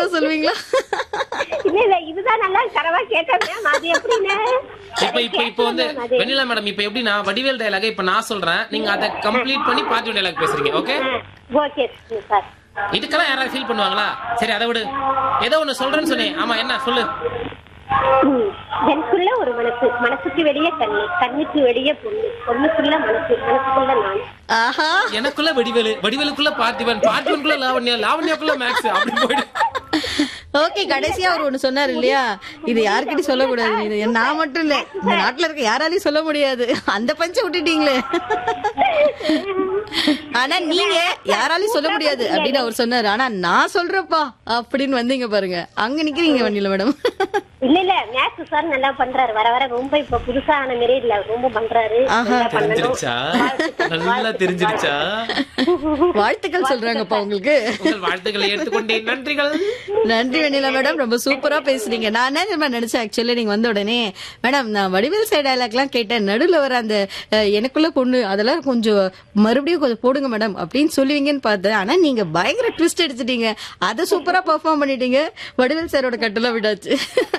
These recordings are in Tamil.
தான் சொல்லுவீங்களா இல்ல இல்ல இதுதான் நல்லா கரவா கேட்டேன் மேம் அது எப்படின்னு இப்ப இப்ப இப்ப வந்து வெண்ணிலா மேடம் இப்ப எப்படின்னா வடிவேல் டயலாக இப்ப நான் சொல்றேன் நீங்க அதை கம்ப்ளீட் பண்ணி பார்ட்டி டயலாக் பேசுறீங்க ஓகே ஓகே சார் இதுக்கெல்லாம் யாராவது ஃபீல் பண்ணுவாங்களா சரி அதை விடு ஏதோ ஒண்ணு சொல்றேன்னு சொன்னேன் ஆமா என்ன சொல்லு ம். எனக்குள்ள ஒரு மனசு மனசுக்கு வெளியே கண்ணு கண்ணுக்கு வெளியே பொண்ணு பொண்ணுக்குள்ள மனசு மனசுக்குள்ள நான் ஆஹா எனக்குள்ள வடிவேலு வடிவேலுக்குள்ள பார்த்திபன் பார்த்திபனுக்குள்ள லாவண்யா லாவண்யாக்குள்ள மேக்ஸ் அப்படி போயிடு ஓகே கடைசியா அவர் ஒண்ணு சொன்னாரு இல்லையா இது யாருக்கிட்டையும் சொல்லக்கூடாது இது நான் மட்டும் இல்ல இந்த நாட்டுல இருக்க யாராலையும் சொல்ல முடியாது அந்த பஞ்ச விட்டுட்டீங்களே ஆனா நீங்க யாராலையும் சொல்ல முடியாது அப்படின்னு அவர் சொன்னாரு ஆனா நான் சொல்றப்பா அப்படின்னு வந்தீங்க பாருங்க அங்க நிக்கிறீங்க வண்டியில மேடம் இல்ல இல்ல மேக்ஸ் சார் நல்லா பண்றாரு வர வர ரொம்ப இப்ப புதுசா ஆன மாரி இல்ல ரொம்ப பண்றாரு ஆஹா. நல்லா பண்ணணும் தெரிஞ்சிருச்சா நல்லா தெரிஞ்சிருச்சா வாழ்த்துக்கள் சொல்றாங்கப்பா உங்களுக்கு உங்கள் வாழ்த்துக்களை எடுத்துக்கொண்டேன் நன்றிகள் நன்றி வெண்ணிலா மேடம் ரொம்ப சூப்பரா பேசுறீங்க நான் என்ன தெரியுமா நினைச்சேன் ஆக்சுவலி நீங்க வந்த உடனே மேடம் நான் வடிவேல் சைடு டைலாக் எல்லாம் கேட்டேன் நடுவுல வர அந்த அஹ், எனக்குள்ள பொண்ணு அதெல்லாம் கொஞ்சம் மறுபடியும் கொஞ்சம் போடுங்க மேடம் அப்படின்னு சொல்லுவீங்கன்னு பார்த்தேன் ஆனா நீங்க பயங்கர ட்விஸ்ட் எடுத்துட்டீங்க அதை சூப்பரா பெர்ஃபார்ம் பண்ணிட்டீங்க வடிவேல் சாரோட கட்டெல்லாம் விடாச்சு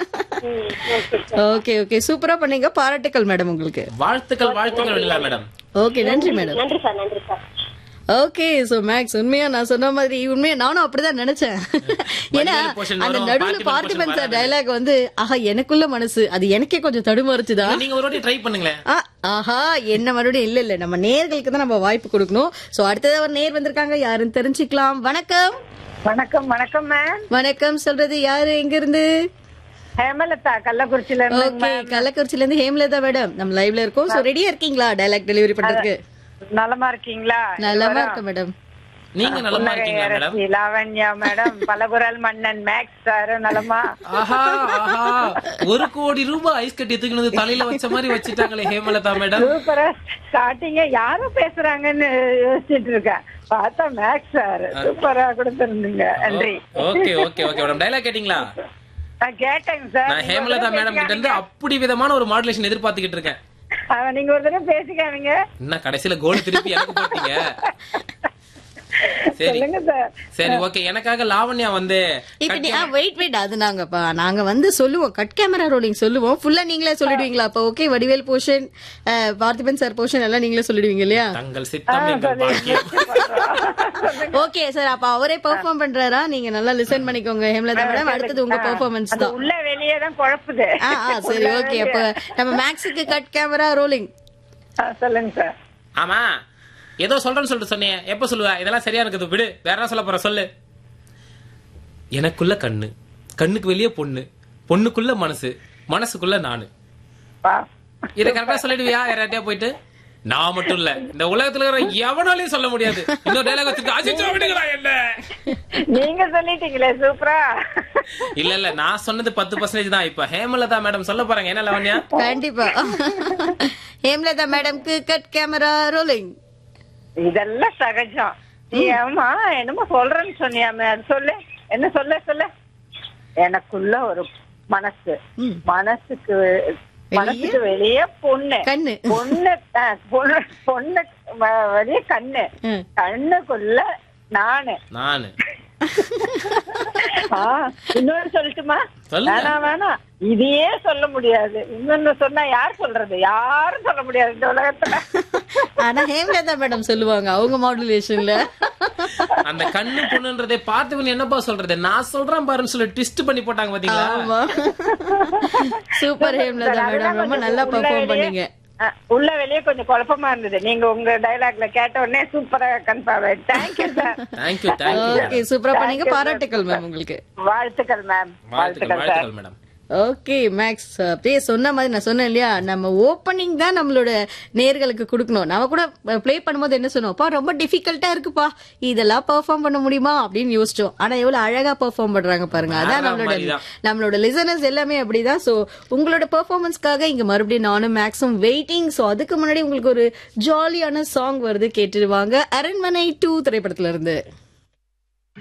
ஓகே ஓகே சூப்பரா பண்ணீங்க பாராட்டுக்கள் மேடம் உங்களுக்கு வாழ்த்துக்கள் வாழ்த்துக்கள் வெண்ணிலா மேடம் ஓகே நன்றி மேடம் நன்றி சார் நன்றி சார் ஓகே சோ மேக்ஸ் உண்மையா நான் சொன்ன மாதிரி உண்மையா நானும் அப்படிதான் நினைச்சேன் ஏன்னா வடிவேல் portion அந்த வரும், நடுவுல பார்த்திபன் பார்த்திபன் portion சார் வராது. டயலாக் வந்து ஆஹா எனக்குள்ள மனசு அது எனக்கே கொஞ்சம் தடுமாறுச்சுதா நீங்க ஒரு வாட்டி ட்ரை பண்ணுங்களேன் ஆ, ஆஹா என்ன மறுபடியும் இல்ல இல்ல நம்ம நேர்களுக்கு தான் நம்ம வாய்ப்பு கொடுக்கணும் சோ அடுத்தது ஒரு நேர் வந்திருக்காங்க யாருன்னு தெரிஞ்சுக்கலாம் வணக்கம் வணக்கம் வணக்கம் மேம் வணக்கம் சொல்றது யாரு எங்க இருந்து ஹேமலதா கள்ளக்குறிச்சியில இருந்து ஓகே கள்ளக்குறிச்சில இருந்து ஹேம்லதா மேடம் நம்ம லைவ்ல இருக்கோம் சோ ரெடியா இருக்கீங்களா டயலாக் டெலிவரி பண்றதுக்கு நலமா இருக்கீங்களா நலமா இருக்க மேடம் நீங்க நலமா இருக்கீங்களா மேடம் அரசி லாவண்யா மேடம் பலகுரல் மன்னன் மேக்ஸ் சார் நலமா ஆஹா ஆஹா ஒரு கோடி ரூபாய் ஐஸ் கட்டி தூக்கினது தலையில வச்ச மாதிரி வச்சுட்டாங்களே ஹேமலதா மேடம் சூப்பரா ஸ்டார்டிங்க யாரும் பேசுறாங்கன்னு யோசிச்சுட்டு இருக்கேன் பார்த்தா மேக்ஸ் சார் சூப்பரா கொடுத்திருந்தீங்க நன்றி okay okay okay madam dialogue கேட்டீங்களா நான் கேட்டேங்க சார் நான் ஹேமலதா மேடம் கிட்ட இருந்து அப்படி விதமான ஒரு மாடுலேஷன் எதிர்பார்த்துக்கிட்டு இருக்கேன் அவன் நீங்க ஒரு தடவை பேசிக்காமீங்க என்ன கடைசியில கோல் திருப்பி எனக்கு போட்டீங்க சரி சொல்லுங்க சார் சரி ஓகே எனக்காக லாவண்யா வந்து இப்ப நீ வெயிட் வெயிட் அது நாங்கப்பா நாங்க வந்து சொல்லுவோம் கட் கேமரா ரோலிங் சொல்லுவோம் ஃபுல்லா நீங்களே சொல்லிடுவீங்களா அப்ப okay Vadivel portion Parthiban sir portion எல்லாம் நீங்களே சொல்லிடுவீங்க இல்லையா தங்கள் சித்தம் எங்கள் பாக்கியம் ஓகே சார் அப்ப அவரே பெர்ஃபார்ம் பண்றாரா நீங்க நல்லா லிசன் பண்ணிக்கோங்க ஹேம்லதா மேடம் அடுத்தது உங்க பெர்ஃபார்மன்ஸ் அது தான் உள்ள வெளியே தான் குழப்புது ஆ ஆ சரி ஓகே அப்ப நம்ம மேக்ஸுக்கு கட் கேமரா ரோலிங் ஆ, சொல்லுங்க சார் ஆமா ஏதோ சொல்றேன்னு சொல்லிட்டு சொன்னீங்க எப்ப சொல்லுவ இதெல்லாம் சரியா இருக்குது விடு வேற என்ன சொல்ல போற சொல்லு எனக்குள்ள கண்ணு கண்ணுக்கு வெளியே பொண்ணு பொண்ணுக்குள்ள மனசு மனசுக்குள்ள நானு வா இத கரெக்டா சொல்லிடுவியா யார்கிட்டயா போயிட்டு நான் மட்டும் இல்ல இந்த உலகத்துல இருக்கிற எவனாலையும் சொல்ல முடியாது இன்னொரு டைலாக் வச்சிருக்க அஜிச்சோ விடுங்களா என்ன நீங்க சொல்லிட்டீங்களே சூப்பரா இல்ல இல்ல நான் சொன்னது பத்து பர்சன்டேஜ் தான் இப்ப ஹேமலதா மேடம் சொல்ல போறாங்க என்ன லவண்யா கண்டிப்பா ஹேம்லதா மேடம்க்கு கட் கேமரா ரோலிங் இதெல்லாம் சகஜம் நீ ஆமா என்னமோ சொல்றேன்னு சொன்னியாமே அது சொல்லு என்ன சொல்ல சொல்ல எனக்குள்ள ஒரு மனசு ம். மனசுக்கு மனசுக்கு வெளியே பொண்ணு கண்ணு. பொண்ணு ஆ, பொண்ணு பொண்ணு வ- வெளியே கண்ணு ம். கண்ணுக்குள்ள நானு நானு ஆ, இன்னொன்னு சொல்லட்டுமா சொல்லுங்க. வேணாம் வேணாம் இதையே சொல்ல முடியாது இன்னொன்னு சொன்னா யார் சொல்றது யாரும் சொல்ல முடியாது இந்த உலகத்துல ஆனா ஹேம்லதா மேடம் சொல்லுவாங்க அவங்க மாடுலேஷன்ல அந்த கண்ணு பொண்ணுன்றதை பார்த்து என்னப்பா சொல்றது நான் சொல்றேன் பாருன்னு சொல்லி ட்விஸ்ட் பண்ணி போட்டாங்க பாத்தீங்களா ஆமா சூப்பர் ஹேம்லதா மேடம் ரொம்ப நல்லா உள்ள பெர்ஃபார்ம் வெளியே- பண்ணீங்க ஆ, உள்ள வெளியே கொஞ்சம் குழப்பமா இருந்தது நீங்க உங்க டைலாக்ல கேட்ட உடனே சூப்பரா confirm thank you sir thank you thank you okay சூப்பரா பண்ணீங்க பாராட்டுக்கள் மேம் உங்களுக்கு வாழ்த்துக்கள் மேம் வாழ்த்துக்கள் வாழ்த்துக்கள் சார் வாழ்த்துக்கள் மேடம் ஓகே மேக்ஸ் அப்படியே சொன்ன மாதிரி நான் சொன்னேன் இல்லையா நம்ம ஓப்பனிங் தான் நம்மளோட நேர்களுக்கு கொடுக்கணும் நம்ம கூட ப்ளே பண்ணும்போது என்ன சொன்னோம் "அப்பா, ரொம்ப டிஃபிகல்ட்டா இருக்குப்பா இதெல்லாம் பெர்ஃபார்ம் பண்ண முடியுமா அப்படின்னு யோசிச்சோம் ஆனா எவ்வளவு அழகா பெர்ஃபார்ம் பண்றாங்க பாருங்க அதான் வேற நம்மளோட மாதிரிதான். நம்மளோட லிசனர்ஸ் எல்லாமே அப்படிதான் சோ உங்களோட பெர்ஃபார்மன்ஸ்க்காக இங்க மறுபடியும் நானும் மேக்ஸும் வெயிட்டிங் சோ அதுக்கு முன்னாடி உங்களுக்கு ஒரு ஜாலியான சாங் வருது கேட்டுருவாங்க அரண்மனை டூ திரைப்படத்துல இருந்து